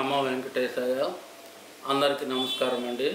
నమో వెంకటేశయ్య అందరికీ నమస్కారం అండి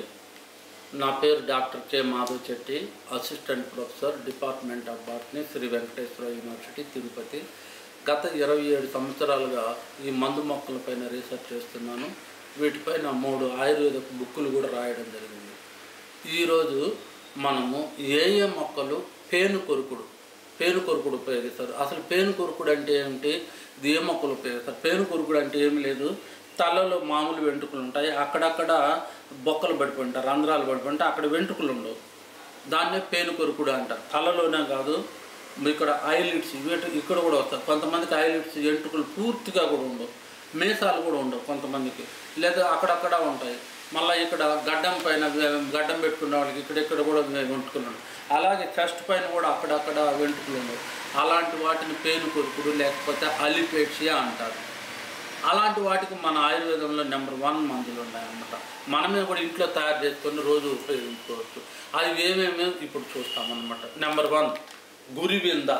నా పేరు doctor K Madhav Chetti assistant professor department of botany Shri Venkateswara university Tirupati గత ఇరవై ఏడు సంవత్సరాలుగా ఈ మందు మొక్కలపైన రీసెర్చ్ చేస్తున్నాను వీటిపైన మూడు ఆయుర్వేద బుక్కులు కూడా రాయడం జరిగింది ఈరోజు మనము ఏ ఏ మొక్కలు పేను కొరుకుడు పేను కొరుకుడు ఉపయోగిస్తారు అసలు పేను కొరుకుడు అంటే ఏమిటి ఇది ఏ మొక్కలు ఉపయోగిస్తారు పేను కొరుకుడు అంటే ఏమి లేదు తలలో మామూలు వెంట్రుకలు ఉంటాయి అక్కడక్కడ బొక్కలు పడిపోయింటారు రంధ్రాలు పడిపోయింటే అక్కడ వెంట్రుకలు ఉండవు దాన్నే పేను కొరుకుడు అంటారు తలలోనే కాదు ఇక్కడ ఐలిడ్స్ వీటి ఇక్కడ కూడా వస్తాయి కొంతమందికి ఐలిడ్స్ వెంట్రుకలు పూర్తిగా కూడా ఉండవు మీసాలు కూడా ఉండవు కొంతమందికి లేదా అక్కడక్కడ ఉంటాయి మళ్ళీ ఇక్కడ గడ్డం పైన వే- గడ్డం పెట్టుకున్న వాళ్ళకి ఇక్కడెక్కడ కూడా వే- వెంట్రుకలు ఉండవు అలాగే చెస్ట్ పైన కూడా అక్కడక్కడ వెంట్రుకలు ఉండవు అలాంటి వాటిని పేను కొరుకుడు లేకపోతే అలిపేక్షియా అంటారు అలాంటి వాటికి మన ఆయుర్వేదంలో నెంబర్ వన్ మందులు ఉన్నాయన్నమాట మనమే కూడా ఇంట్లో తయారు చేసుకొని రోజు ఉపయోగించుకోవచ్చు అవి ఏమేమి ఇప్పుడు చూస్తామన్నమాట నెంబర్ వన్ గురివింద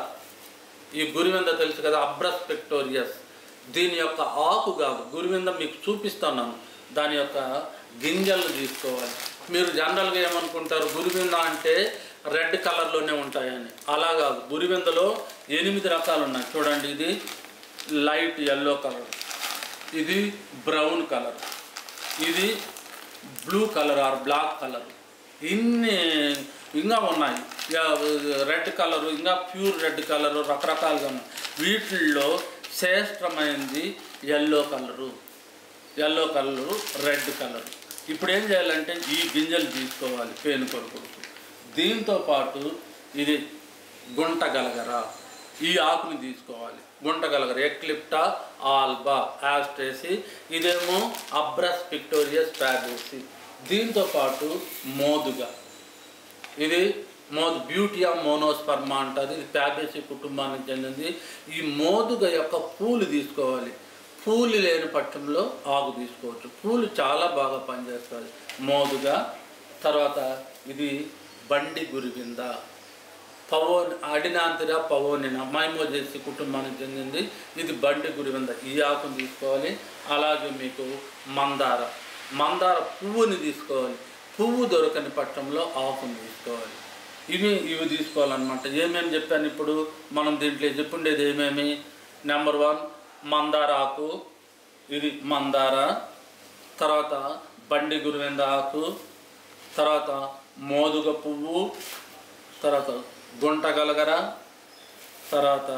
ఈ గురివింద తెలుసు కదా అబ్రస్ పెక్టోరియస్ దీని యొక్క ఆకు కాదు గురివింద మీకు చూపిస్తున్నాను దాని యొక్క గింజలు తీసుకోవాలి మీరు జనరల్గా ఏమనుకుంటారు గురివింద అంటే రెడ్ కలర్లోనే ఉంటాయని అలా కాదు గురివిందలో ఎనిమిది రకాలు ఉన్నాయి చూడండి ఇది లైట్ ఎల్లో కలర్ ఇది బ్రౌన్ కలర్ ఇది blue colour or black colour ఇన్ని ఇంకా ఉన్నాయి రెడ్ కలర్ ఇంకా ప్యూర్ రెడ్ కలర్ రకరకాలుగా ఉన్నాయి వీటిల్లో శ్రేష్టమైనది yellow colour yellow colour red colour ఇప్పుడు ఏం చేయాలంటే ఈ గింజలు తీసుకోవాలి పేను కొరకు దీంతో పాటు ఇది గుంట గలగర ఈ ఆకుని తీసుకోవాలి గుంట గలగర ఎక్లిప్టా ఆల్బా యాస్ట్రేసి ఇదేమో అబ్రస్ పిక్టోరియస్ ఫ్యాబేసి దీంతో పాటు మోదుగా ఇది మోదు బ్యూటీ ఆఫ్ మోనోస్పర్మా అంటారు ఇది ప్యాబేసి కుటుంబానికి చెందింది ఈ మోదుగ యొక్క పూలు తీసుకోవాలి పూలు లేని పక్షంలో ఆకు తీసుకోవచ్చు పూలు చాలా బాగా పనిచేస్తుంది మోదుగా తర్వాత ఇది బండి గురివింద పవో అడినాంతిర పవోనిన మైమోజేసి కుటుంబానికి చెందింది ఇది బండి గురివింద ఈ ఆకుని తీసుకోవాలి అలాగే మీకు మందార మందార పువ్వుని తీసుకోవాలి పువ్వు దొరకని పక్షంలో ఆకుని తీసుకోవాలి ఇవి ఇవి తీసుకోవాలన్నమాట ఏమేమి చెప్పాను ఇప్పుడు మనం దీంట్లో చెప్పుండేది ఏమేమి నెంబర్ వన్ మందార ఆకు ఇది మందార తర్వాత బండి గురువింద ఆకు తర్వాత మోదుగ పువ్వు తర్వాత గుంట గలగర తర్వాత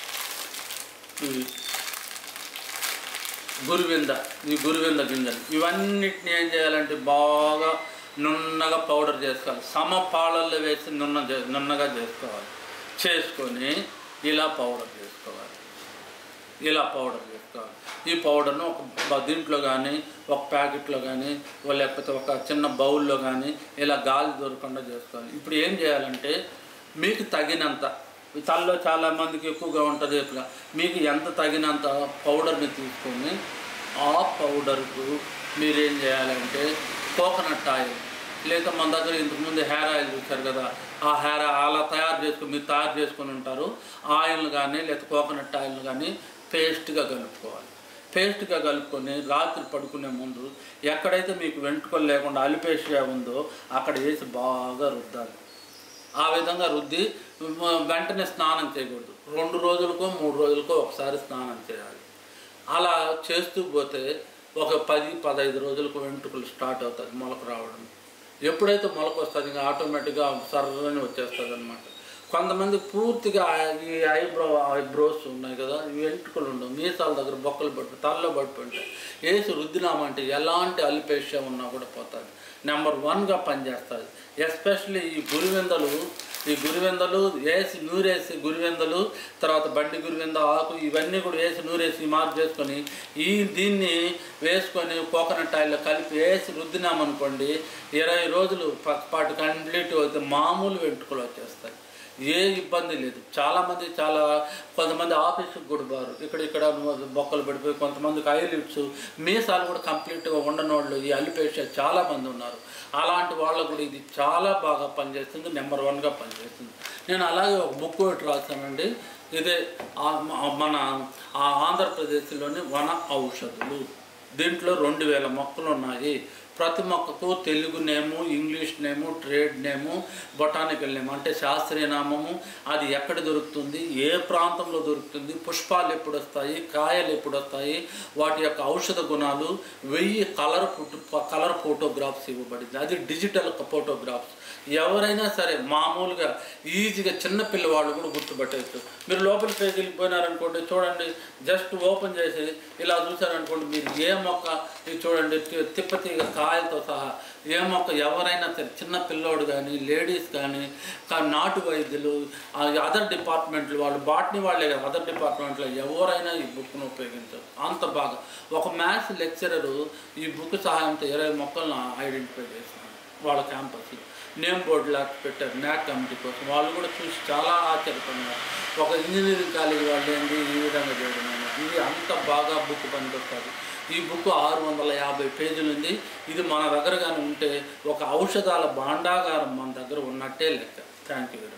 ఇవి గురువింద ఈ గురువింద గింజలు ఇవన్నిటిని ఏం చేయాలంటే బాగా నున్నగా పౌడర్ చేసుకోవాలి సమ పాలల్లో వేసి నున్న చే- నున్నగా చేసుకోవాలి చేసుకొని ఇలా పౌడర్ చేసుకోవాలి ఇలా పౌడర్ చేసుకోవాలి ఈ పౌడర్ను ఒక బ- దీంట్లో కానీ ఒక ప్యాకెట్లో కానీ లేకపోతే ఒక చిన్న బౌల్లో కానీ ఇలా గాలి దొరకకుండా చేసుకోవాలి ఇప్పుడు ఏం చేయాలంటే మీకు తగినంత ఈ తలలో చాలా మందికి ఎక్కువగా ఉంటుంది ఇట్లా మీకు ఎంత తగినంత పౌడర్ని తీసుకొని ఆ పౌడర్కు మీరేం చేయాలంటే కోకోనట్ ఆయిల్ లేదా మన దగ్గర ఇంతకుముందు హెయిర్ ఆయిల్ చూశారు కదా ఆ హెయిర్ అలా తయారు చేసుకుని మీరు తయారు చేసుకొని ఉంటారు ఆయిల్ కానీ లేదా కోకోనట్ ఆయిల్ కానీ పేస్ట్గా కలుపుకోవాలి పేస్ట్గా కలుపుకొని రాత్రి పడుకునే ముందు ఎక్కడైతే మీకు వెంట్రుకలు లేకుండా అలిపేషియా ఉందో అక్కడ వేసి బాగా రుద్దాలి ఆ విధంగా రుద్ది మ- వెంటనే స్నానం చేయకూడదు రెండు రోజులకో మూడు రోజులకో ఒకసారి స్నానం చేయాలి అలా చేస్తూ పోతే ఒక పది పదహైదు రోజులకు వెంట్రుకలు స్టార్ట్ అవుతుంది మొలక రావడం ఎప్పుడైతే మొలక వస్తుంది ఇంకా ఆటోమేటిక్గా సర్రని వచ్చేస్తుంది అనమాట కొంతమంది పూర్తిగా ఈ ఐబ్రో ఐబ్రోస్ ఉన్నాయి కదా ఈ వెంట్రుకలు ఉండవు మీసాల దగ్గర బొక్కలు పట్టు తలలో పట్టుకుంటాయి వేసి రుద్దినామంటే ఎలాంటి అలిపేష ఉన్నా కూడా పోతుంది నెంబర్ వన్గా పనిచేస్తుంది ఎస్పెషల్లీ ఈ గురివిందలు ఈ గురివిందలు వేసి నూరేసి గురివిందలు తర్వాత బండి గురివింద ఆకు ఇవన్నీ కూడా వేసి నూరేసి మార్పు చేసుకొని ఈ దీన్ని వేసుకొని కోకోనట్ ఆయిల్లో కలిపి వేసి రుద్దినామనుకోండి ఇరవై రోజులు ప- పాటు కంప్లీట్ అయితే మామూలు వెంట్రుకలు వచ్చేస్తాయి ఏ ఇబ్బంది లేదు చాలామంది చాలా కొంతమంది ఆఫీస్కి కూడా బారు ఇక్కడ ఇక్కడ బొక్కలు పడిపోయి కొంతమందికి ఐలిట్స్ మీసాలు కూడా కంప్లీట్గా ఉండని వాళ్ళు ఈ అలిపేషియా చాలామంది ఉన్నారు అలాంటి వాళ్ళకు కూడా ఇది చాలా బాగా పనిచేస్తుంది నెంబర్ వన్గా పనిచేస్తుంది నేను అలాగే ఒక బుక్ ఒకటి రాశానండి ఇదే ఆ- మ- మన ఆ ఆంధ్రప్రదేశ్లోని వన ఔషధులు దీంట్లో రెండు వేల మొక్కలు ఉన్నాయి ప్రతి మొక్కకు Telugu name English name trade name botanical name అంటే శాస్త్రీయ నామము అది ఎక్కడ దొరుకుతుంది ఏ ప్రాంతంలో దొరుకుతుంది పుష్పాలు ఎప్పుడు వస్తాయి కాయలు ఎప్పుడు వస్తాయి వాటి యొక్క ఔషధ గుణాలు వెయ్యి కలర్ ఫోటో కలర్ ఫోటోగ్రాఫ్స్ ఇవ్వబడింది అది డిజిటల్ ఫోటోగ్రాఫ్స్ ఎవరైనా సరే మామూలుగా ఈజీగా చిన్న పిల్లవాళ్ళు కూడా గుర్తుపట్టేయచ్చు మీరు లోపల పేజీకి పోయినారనుకోండి చూడండి జస్ట్ ఓపెన్ చేసి ఇలా చూసారనుకోండి మీరు ఏ మొక్క ఇది చూడండి తి- తిప్పతీగ కాయలతో సహా ఏ మొక్క ఎవరైనా సరే చిన్న పిల్లోడు కానీ లేడీస్ కానీ కా- నాటు వైద్యులు అదర్ డిపార్ట్మెంట్లు వాళ్ళు బాటనీ వాళ్ళే కదా అదర్ డిపార్ట్మెంట్లో ఎవరైనా ఈ బుక్ను ఉపయోగించరు అంత బాగా ఒక మ్యాథ్స్ లెక్చరరు ఈ బుక్ సహాయంతో ఇరవై మొక్కలను ఐడెంటిఫై చేసినారు వాళ్ళ క్యాంపస్లో నేమ్ బోర్డు లాగా పెట్టారు న్యాక్ కమిటీ కోసం వాళ్ళు కూడా చూసి చాలా ఆశ్చర్యపోయినారు ఒక ఇంజనీరింగ్ కాలేజీ వాళ్ళు ఏంది ఈ విధంగా చేయడం అనేది ఇది అంత బాగా బుక్ పనికొస్తుంది ఈ బుక్ ఆరు వందల యాభై పేజీలు ఉంది ఇది మన దగ్గర కానీ ఉంటే ఒక ఔషధాల భాండాగారం మన దగ్గర ఉన్నట్టే లెక్క థ్యాంక్ యూ వెరీ మచ్